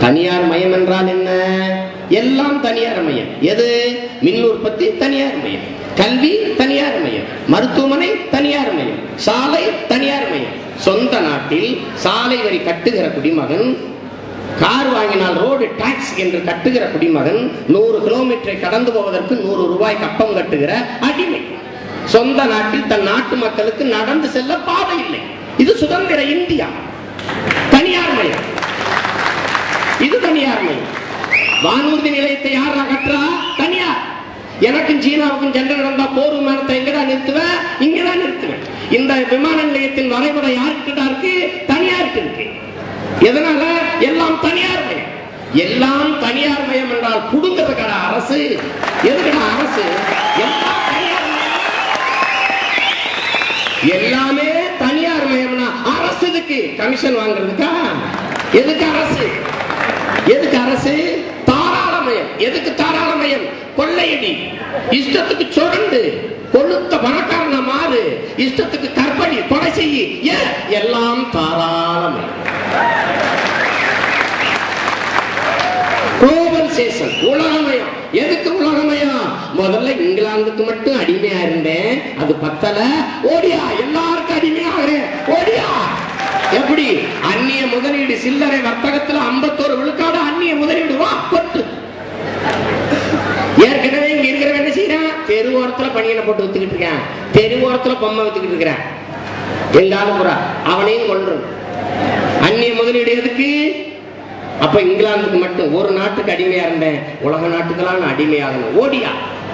தனியார் மயம் என்றால் என்ன எல்லாம் தனியார் மயம் எது மின் உற்பத்தி தனியார் மயம் கல்வி தனியார் மயம் மருத்துவமனை தனியார் மயம் சாலை தனியார் மயம் சொந்த நாட்டில் சாலை வரி கட்டுகிற குடிமகன் கார் வாங்கினால் ரோடு டாக்ஸ் என்று கட்டுகிற குடிமகன் நூறு கிலோமீட்டரை கடந்து போவதற்கு நூறு ரூபாய் கப்பம் கட்டுகிற அடிமை சொந்த நாட்டில் தன் நாட்டு மக்களுக்கு நடந்து செல்ல பாதை இல்லை இது சுதந்திர இந்தியா தனியார் மயம் இது தனியார் மயம் வானூர்தி நிலையத்தை யாரா கட்டுறா தனியார் எனக்கும் சீனாவுக்கும் சண்டை நடந்தா போர் விமானத்தை எங்கடா நிறுத்துவேன் இங்கதான் நிறுத்துவேன் இந்த விமான நிலையத்தின் வரைபடம் யாருக்கிட்ட இருக்கு தனியாருக்கு இருக்கு எதனால எல்லாம் தனியார் மயம் எல்லாம் தனியார் மயம் என்றால் புடுங்கிறதுக்கடா அரசு எதுக்கடா அரசு எல்லாம் தனியார் மயம். எல்லாமே தனியார் மயம்னா அரசு எதுக்கு கமிஷன் வாங்குறதுக்கா எதுக்கு அரசு எதுக்கு அரசு தாராளமயம் எதுக்கு தாராளமயம் கொள்ளையடி இஷ்டத்துக்கு சுரண்டு கொளுத்த பணக்காரன மாறு இஷ்டத்துக்கு கற்பழி கொலை செய்யி ஏன் எல்லாம் தாராளமயம் குளோபலைசேஷன் உலகமயம் எதுக்கு உலகமயம் முதல்ல இங்கிலாந்துக்கு மட்டும் அடிமையா இருந்தேன் அது பத்தல ஓடியா எல்லாருக்கும் அடிமையாகிறேன் ஓடியா எப்படி அந்நிய முதலீடு சில்லறை வர்த்தகத்துல 51 விழுக்காடு அந்நிய முதலீடு வா கொட்டு ஏற்கனவே இங்க இருக்கிறவன் என்ன செய்யறான் தெருவோரத்துல பணியனை போட்டு வித்துக்கிட்டு இருக்கான் தெருவோரத்துல பொம்மை வித்துக்கிட்டு இருக்கிறான் எங்காலும் புறா அவனையும் கொள்றோம் அந்நிய முதலீடு எதுக்கு அப்ப இங்கிலாந்துக்கு மட்டும் ஒரு நாட்டுக்கு அடிமையா இருந்தேன் உலக நாட்டுக்கெல்லாம் நான் அடிமையாகணும் ஓடியா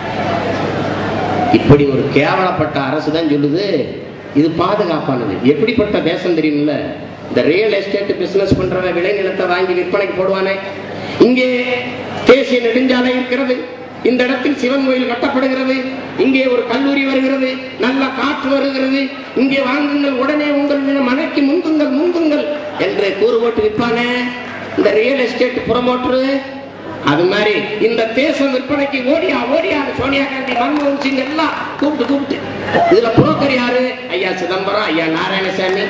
இப்படி ஒரு கேவலப்பட்ட அரசு தான் சொல்லுது இது பாதுகாப்பானது எப்படிப்பட்ட தேசம் தெரியுமில்ல இந்த ரியல் எஸ்டேட் பிசினஸ் பண்றவன் விளைநிலத்தை வாங்கி விற்பனைக்கு போடுவானே இங்கே தேசிய நெடுஞ்சாலை இருக்கிறது இந்த இடத்தில் சிவன் கோயில் கட்டப்படுகிறது இங்கே ஒரு கல்லூரி வருகிறது நல்ல காற்று வருகிறது இங்கே வாங்குங்கள் உடனே உங்கள் மனைக்கு முந்துங்கள் முந்துங்கள் என்று கூறு போட்டு விற்பானே இந்த ரியல் எஸ்டேட் புறமோட்டரு அது மாதிரி இந்த தேசம் விற்பனைக்கு ஓடியா ஓடியா சோனியா காந்தி மன்மோகன் சிங் எல்லாம் கூப்பிட்டு கூப்பிட்டு இதுல புரோக்கர் யாரு ஐயா சிதம்பரம் ஐயா நாராயணசாமி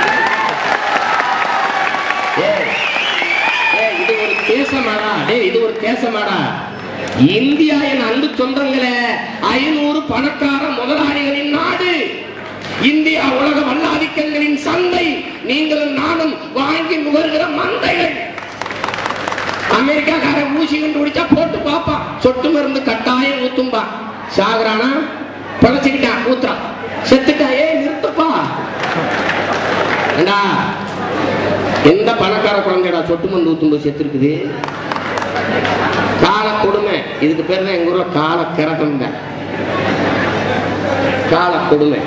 ஏய், ஏய், இது ஒரு தேசமாடா டேய் இது ஒரு தேசமாடா இந்தியா என் அன்பு சொந்தங்களே ஐநூறு பணக்கார முதலாளிகளின் நாடு இந்தியா உலக வல்லாதிக்கங்களின் சந்தை நீங்களும் நானும் வாங்கி நுகர்கிற மந்தைகள் அமெரிக்காக்காரன் ஊசி கண்டுபிடிச்சா போட்டு பாப்பான் சொட்டு மருந்து கட்டாயம் ஊத்தும்பா சாகுறானா பழச்சுக்கிட்டான் ஊத்துறான் செத்துட்டா ஏ நிறுத்தப்பா ஏண்டா எந்த பணக்கார குழந்தைடா சொட்டு மருந்து ஊத்தும்போது செத்து இருக்குது கால கொடுமை இதுக்கு பேர் தான் எங்க ஊர்ல கால கிரகம் தான் கால கொடுமை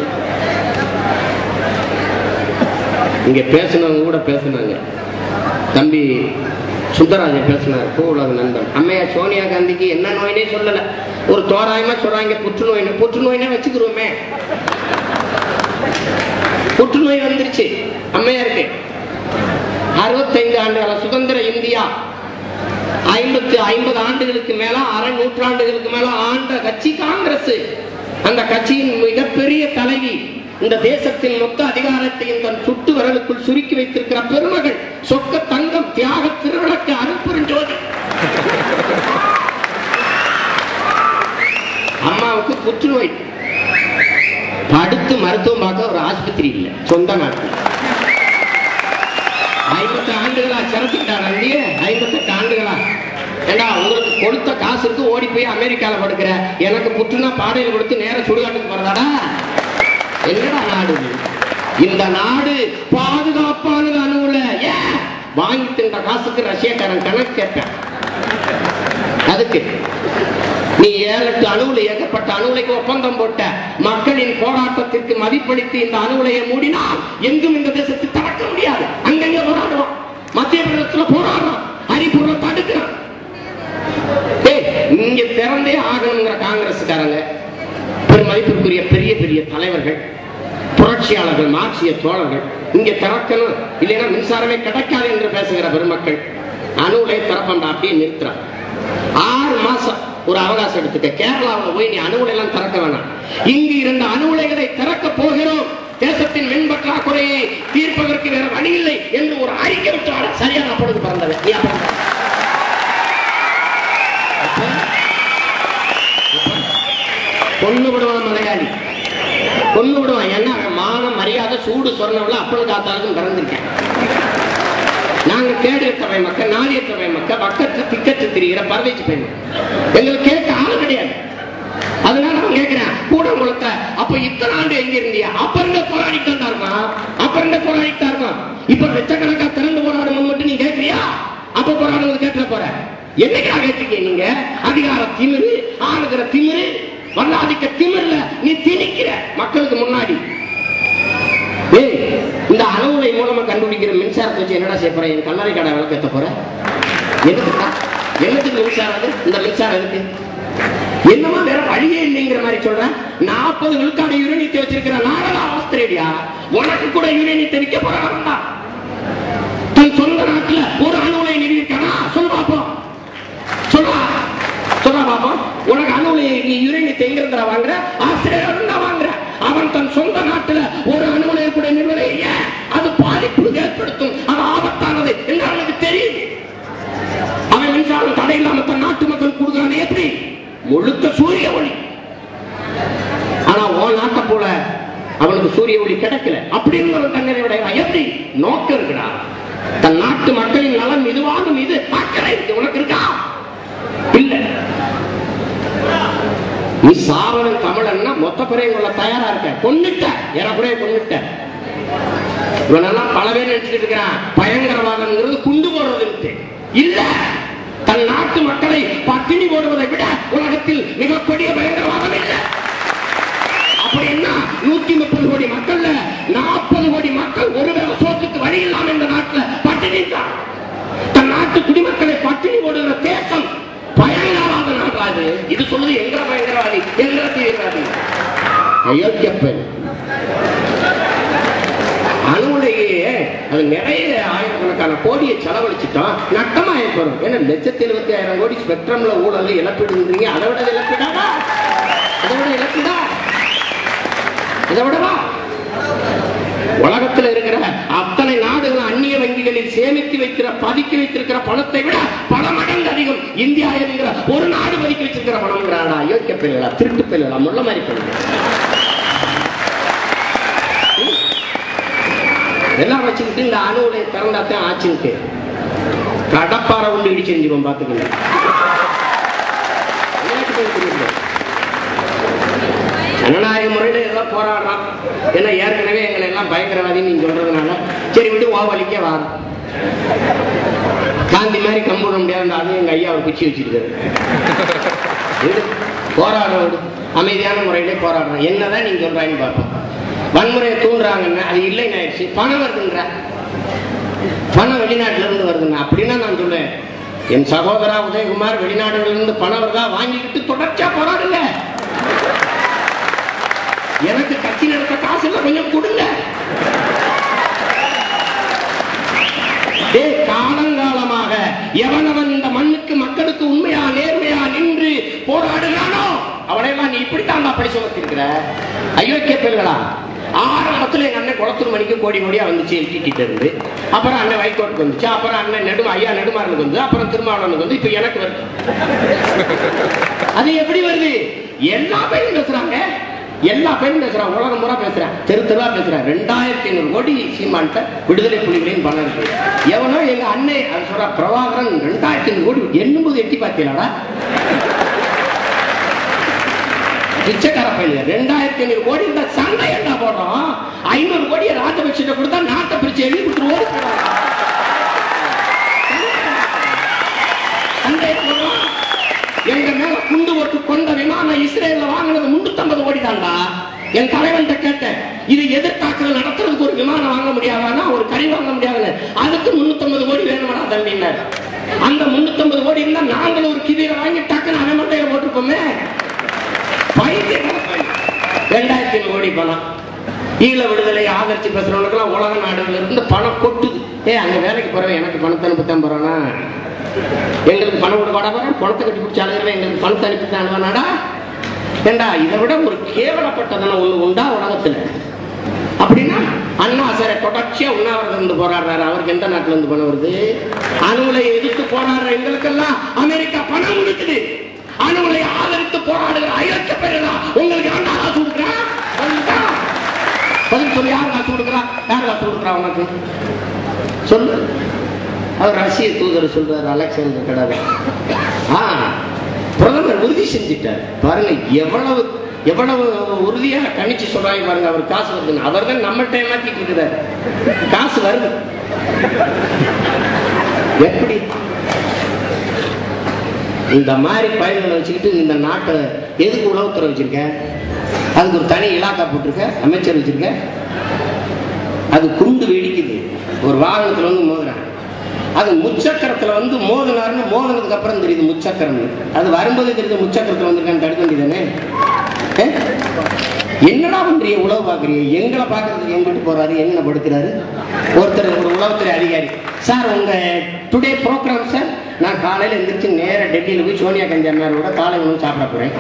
இங்க பேசினவங்க கூட பேசினாங்க தம்பி சுந்தரராஜன் பேசினார் பூ உலக நண்பன் அம்மையா சோனியா காந்திக்கு என்ன நோயினே சொல்லல ஒரு தோராயமா சொல்றாங்க புற்றுநோய் புற்றுநோய்னே வச்சுக்கிறோமே புற்றுநோய் வந்துருச்சு அம்மையாருக்கு அறுபத்தைந்து ஆண்டுகள சுதந்திர இந்தியா ஐம்பத்து ஐம்பது ஆண்டுகளுக்கு மேல அரை நூற்றாண்டுகளுக்கு மேல ஆண்ட கட்சி காங்கிரஸ் அந்த கட்சியின் மிகப்பெரிய தலைவி இந்த தேசத்தின் மொத்த அதிகாரத்தையும் தன் சுட்டு விரலுக்குள் சுருக்கி வைத்திருக்கிற பெருமகள் சொக்க தங்கம் தியாக திருவிளக்கு அருட்பெருஞ்சோதி அம்மாவுக்கு புற்றுநோய் படுத்து மருத்துவம் பார்க்க ஒரு ஆஸ்பத்திரி இல்லை சொந்த நாட்டில் ஐம்பத்து ஆண்டுகளா சிறந்துட்டார் அங்கேயே ஐம்பத்தெட்டு ஆண்டுகளா ஏண்டா உங்களுக்கு கொடுத்த காசு இருக்கு ஓடி போய் அமெரிக்கால படுக்கிற எனக்கு புற்றுனா பாடையில் கொடுத்து நேர சுடுகாட்டுக்கு போறதாடா என்னடா நாடு இது? இந்த நாடு பாதுகாப்பானது அணுகுல ஏன் வாங்கி தின்ற காசுக்கு ரஷ்யக்காரன் கணக்கு கேட்பேன் அதுக்கு நீ ஏழு எட்டு அணுவுல ஏகப்பட்ட அணுவுலைக்கு ஒப்பந்தம் போட்ட மக்களின் போராட்டத்திற்கு மதிப்பளித்து இந்த அணுவுலையை மூடினால் எங்கும் இந்த தேசத்தை திறக்க முடியாது அங்கங்க போராடுவான் மத்திய பிரதேசத்துல போராடுறான் ஹரிபூர்ல தடுக்கிறான் ஏய், இங்க திறந்தே ஆகணுங்கிற காங்கிரஸ்காரங்க பெருமதிப்பிற்குரிய பெரிய பெரிய தலைவர்கள் புரட்சியாளர்கள் மார்க்சிய தோழர்கள் இங்க திறக்கணும் இல்லைன்னா மின்சாரமே கிடைக்காது என்று பேசுகிற பெருமக்கள் அணுலை திறப்பண்டா அப்படியே நிறுத்துறான் ஆறு மாசம் ஒரு அவகாசம் எடுத்துக்க கேரளாவில் போய் நீ அணுகுலை எல்லாம் திறக்க வேணாம் இங்கு இருந்த அணுகுலைகளை திறக்க போகிறோம் தேசத்தின் மின் பற்றாக்குறையை தீர்ப்பதற்கு வேற வழி இல்லை என்று ஒரு அறிக்கை விட்டாட சரியான அப்பொழுது பிறந்தவன் நீ அப்ப பிறந்த. அப்ப, கொன்னு விடுவான் மலையாளி கொன்னு விடுவான் ஏன்னா அவன் மானம் மரியாதை சூடு சொன்னவள அப்பளம் காத்தாலும் பிறந்திருக்கேன் நாங்க கேடுத்தவை மக்கள் நாரியத்தவை மக்கள் பக்கத்து திக்கத்து திரிகிற பரதேச்சு பையன் எங்களுக்கு கேட்க ஆள் கிடையாது அதனால அவன் கேட்கிறான் கூடங்குளத்தை அப்ப இத்தனை ஆண்டு எங்க இருந்தியா அப்ப இருந்த போராடிட்டு தான் இருக்கான் அப்ப இருந்த போராடிட்டு தான் இருக்கான் இப்ப லட்சக்கணக்கா திறந்து போராடணும் மட்டும் நீ கேட்கறியா அப்ப போராடுவது கேட்க போற என்னைக்கா கேட்டிருக்கீங்க நீங்க அதிகார திமிரு ஆளுகிற திமிரு வல்லாதிக்க திமிர்ல நீ திணிக்கிற மக்களுக்கு முன்னாடி ஏய் இந்த அணுகுலை மூலமா கண்டுபிடிக்கிற மின்சாரத்தை வச்சு என்னடா செய்ய போற என் கல்லறை கடை விளக்கத்த போற எதுக்குடா என்னத்துக்கு மின்சாரம் அது? இந்த மின்சாரம் இருக்கு என்னமா வேற வழியே இல்லைங்கிற மாதிரி சொல்றேன் நாற்பது விழுக்காடு யுரேனியத்தை வச்சிருக்கிற நாடா ஆஸ்திரேலியா உனக்கு கூட யுரேனியத்தை விற்க போறாங்க தன் சொந்த நாட்டுல ஒரு அணுகுலை நிறுவிருக்கானா சொல்லு பாப்போம் சொல்றா சொல்றா பாப்போம் உனக்கு அணுகுலை நீ யுரேனியத்தை எங்க இருந்தா வாங்குற ஆஸ்திரேலியா இருந்தா வாங்குற அவன் தன் சொந்த நாட்டுல ஒரு அணுகுலை கூட நிறுவனம் ஏன் அது பாதிப்பு ஏற்படுத்தும் அது ஆபத்தானது என்று அவனுக்கு தெரியுது அவன் மின்சாரம் தடை இல்லாம தன் நாட்டு மக்கள் கொடுக்குறான் எப்படி முழுக்க சூரிய ஒளி ஆனா உன் நாட்டை போல அவனுக்கு சூரிய ஒளி கிடைக்கல அப்படி இருந்தவன் தன்னை விடையலாம் எப்படி நோக்கம் இருக்குடா தன் நாட்டு மக்களின் நலன் இதுவாக மீது அக்கறை இருக்கு உனக்கு இருக்கா இல்ல நீ சாவணன் தமிழன்னா மொத்த பிறையும் கொள்ள தயாரா இருக்க கொன்னுட்ட ஏறக்குறைய கொன்னுட்ட இவனெல்லாம் பல பேர் நினைச்சுட்டு இருக்கிறான் பயங்கரவாதம்ங்கிறது குண்டு போடுறது இல்ல தன் நாட்டு மக்களை பட்டினி போடுவதை விட உலகத்தில் மிக கொடிய பயங்கரவாதம் இல்லை அப்படின்னா நூத்தி முப்பது கோடி மக்கள்ல நாற்பது கோடி மக்கள் ஒருவேளை சோத்துக்கு வழி இல்லாம இந்த நாட்டுல பட்டினி இருக்கான். தன் நாட்டு குடிமக்களை பட்டினி போடுகிற தேசம் பயங்கரவாத நாடா இது இது சொல்லுது எங்கிற பயங்கரவாதி எங்கிற தீவிரவாதி அயோக்கிய பெண் அணுகுலையே அது நிறைய ஆயிரக்கணக்கான கோடியை செலவழிச்சிட்டோம் நட்டமா ஏற்படும் ஏன்னா லட்சத்தி எழுபத்தி ஆயிரம் கோடி ஸ்பெக்ட்ரம்ல ஊழல் இழப்பீடுன்றீங்க அதை விட இது இழப்பீடாடா அதை விட இழப்பீடா இதை விடவா உலகத்தில் இருக்கிற அத்தனை நாடுகள் அந்நிய வங்கிகளில் சேமித்து வைக்கிற பதுக்கி வைத்திருக்கிற பணத்தை விட பல மடங்கு அதிகம் இந்தியா என்கிற ஒரு நாடு பதுக்கி வச்சிருக்கிற பணம்ங்கிறாடா யோக்கிய பெண்களா திருட்டு பெண்களா முள்ள மாதிரி பெண்கள் எல்லாம் வச்சுக்கிட்டு இந்த அணு உலையை திறந்தாத்தான் ஆச்சுன்ட்டு கடப்பாறை உண்டு இடி செஞ்சிருவோம் பாத்துக்கங்க விளையாட்டு போய் தெரியுது. ஜனநாயக முறையில எல்லாம் போராடுறான் ஏன்னா ஏற்கனவே எங்களை எல்லாம் பயங்கரவாதின்னு நீங்க சொல்றதுனால சரி விட்டு ஓவலிக்கே வாரம் காந்தி மாதிரி கம்பூட முடியாது அதுவும் எங்க ஐயா ஒரு குச்சி வச்சிருக்காரு விடு, போராட விடு அமைதியான முறையிலே போராடுறோம் என்னதான் நீங்க சொல்றாங்கன்னு பார்ப்போம் வன்முறையை தூண்டுறாங்கன்னா அது இல்லைன்னு ஆயிடுச்சு பணம் வருதுன்ற பணம் வெளிநாட்டுல இருந்து வருதுன்னா அப்படின்னா நான் சொல்லுவேன் என் சகோதரா உதயகுமார் வெளிநாடுகளில் இருந்து பணம் வருதா வாங்கிக்கிட்டு தொடர்ச்சியா போராடுங்க எனக்கு கட்சி நடத்த காசு இல்ல கொஞ்சம் கொடுங்க டேய், காலங்காலமாக எவனவன் இந்த மண்ணுக்கு மக்களுக்கு உண்மையா நேர்மையா நின்று போராடுகிறானோ அவனையெல்லாம் நீ இப்படித்தான் அப்படி சுமத்திருக்கிற அயோக்கிய பெண்களா ஆரம்பத்துல எங்க அண்ணன் குளத்தூர் மணிக்கு கோடி கோடியா வந்துச்சு எல்டிடிட்ட இருந்து அப்புறம் அண்ணன் வைகோட்டுக்கு வந்துச்சு அப்புறம் அண்ணன் நெடு ஐயா நெடுமாறனுக்கு வந்து அப்புறம் திருமாவளவனுக்கு வந்து இப்ப எனக்கு வருது அது எப்படி வருது எல்லா பேரும் பேசுறாங்க எல்லா பேரும் பேசுறாங்க உலகம் பூரா பேசுறேன் தெரு தெருவா பேசுறேன் ரெண்டாயிரத்தி ஐநூறு கோடி சீமான்ட்ட விடுதலை புலிகளையும் பணம் இருக்கு எவனோ எங்க அண்ணே அது சொல்ற பிரபாகரன் ரெண்டாயிரத்தி ஐநூறு கோடி எண்ணும்போது எட்டி பார்த்தீங்களாடா பிச்சைக்கார பையன் ரெண்டாயிரத்தி ஐநூறு கோடி இந்த சண்டை என்ன போடுறோம் ஐநூறு கோடியை ராஜபக்ஷ கொடுத்தா நாட்டை பிரிச்சு எழுதி கொடுத்துட்டு ஓடி போடுறாங்க சண்டை போடுறோம் எங்க மேல குண்டு போட்டு கொண்ட விமானம் இஸ்ரேல்ல வாங்கினது முன்னூத்தம்பது கோடி தான்டா என் தலைவன்கிட்ட கேட்டேன் இது எதிர்த்தாக்குதல் நடத்துறதுக்கு ஒரு விமானம் வாங்க முடியாதானா ஒரு கறி வாங்க முடியாதுன்னு அதுக்கு முன்னூத்தம்பது கோடி வேணுமாடா தம்பின்னார் அந்த முன்னூத்தம்பது கோடி இருந்தா நாங்களும் ஒரு கிவியை வாங்கி டக்குன்னு அவன் மண்டையில போட்டிருப்போமே பைத்தியக்கார பையன். ரெண்டாயிரத்தி ஐநூறு கோடி பணம் ஈழ விடுதலை ஆதரிச்சு பேசுறவனுக்குலாம் உலக நாடுகள்ல இருந்து பணம் கொட்டுது ஏ அங்க வேலைக்கு போறவன் எனக்கு பணத்தை அனுப்பத்தான் போறானா எங்களுக்கு பணம் கொடுக்க போறேன் பணத்தை கட்டி பிடிச்ச அழுகிறவன் எங்களுக்கு பணத்தை அனுப்பி அனுவானாடா ஏண்டா இதை விட ஒரு கேவலப்பட்டதன ஒண்ணு உண்டா உலகத்துல அப்படின்னா அண்ணா சாரை தொடர்ச்சியா உண்ணாவிரதம் இருந்து போராடுறாரு அவருக்கு எந்த நாட்டுல இருந்து பணம் வருது அணுலை எதிர்த்து போராடுற எங்களுக்கெல்லாம் அமெரிக்கா பணம் கொடுக்குது அணுலை ஆதரித்து போராடுகிற ஐரோப்பிய பேரெல்லாம் உங்களுக்கு யாரா காசு கொடுக்குறா சொல்லுடா. பதில் சொல்லு யார் காசு கொடுக்குறா யார் காசு கொடுக்குறா உனக்கு சொல்லு அவர் ரஷ்ய தூதர் சொல்றாரு அலெக்சாண்டர் கடவை ஆ பிரதமர் உறுதி செஞ்சிட்டார் பாருங்க எவ்வளவு எவ்வளவு உறுதியா கணிச்சு சொல்றாங்க பாருங்க அவர் காசு வருதுன்னு அவர் தான் நம்மள்ட்ட ஏமாத்திட்டு இருக்கிறார் காசு வருது எப்படி இந்த மாதிரி பயன்களை வச்சுக்கிட்டு இந்த நாட்டை எதுக்கு உளவுத்துறை வச்சிருக்க அதுக்கு ஒரு தனி இலாக்கா போட்டிருக்க அமைச்சர் வச்சிருக்க அது குண்டு வெடிக்குது ஒரு வாகனத்துல வந்து மோதுறான் அது முச்சக்கரத்துல வந்து மோதினாருன்னு மோதினதுக்கு அப்புறம் தெரியுது முச்சக்கரம் அது வரும்போது தெரியுது முச்சக்கரத்துல வந்திருக்கான்னு தடுக்க வேண்டியதானே ஏ? என்னடா பண்றீங்க உழவு பாக்குறீங்க எங்களை பாக்குறதுக்கு எங்கிட்டு போறாரு எங்க படுக்கிறாரு ஒருத்தர் ஒரு உளவுத்துறை அதிகாரி சார் உங்க டுடே ப்ரோக்ராம் சார் நான் காலையில எந்திரிச்சு நேரா டெல்லியில போய் சோனியா காந்தி அம்மையாரோட காலை உணவு சாப்பிட போறேன்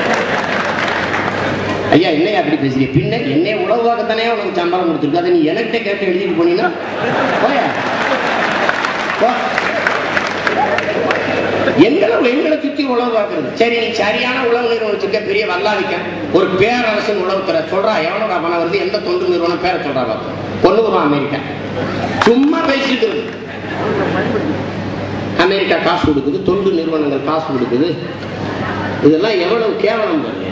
ஐயா என்னையா அப்படி பேசுறீங்க பின்ன என்னைய உணவாகத்தானே உனக்கு சம்பளம் கொடுத்துருக்கு அதை நீ எனக்கிட்ட கேட்டு எழுதிட்டு போனீங்கன்னா போயா போ. எங்களை எங்களை சுத்தி உழவு பார்க்கறது சரி நீ சரியான உழவு நிறுவனம் வச்சிருக்க பெரிய வல்லாதிக்க ஒரு பேரரசன் உழவு தர சொல்றா எவ்வளோடா பணம் வருது எந்த தொண்டு நிறுவனம் பேரை சொல்றா பார்ப்போம் கொண்டு வருவான் அமெரிக்கா சும்மா பேசிட்டு இருக்குது அமெரிக்கா காசு கொடுக்குது தொண்டு நிறுவனங்கள் காசு கொடுக்குது இதெல்லாம் எவ்வளவு கேவலம் பாரு.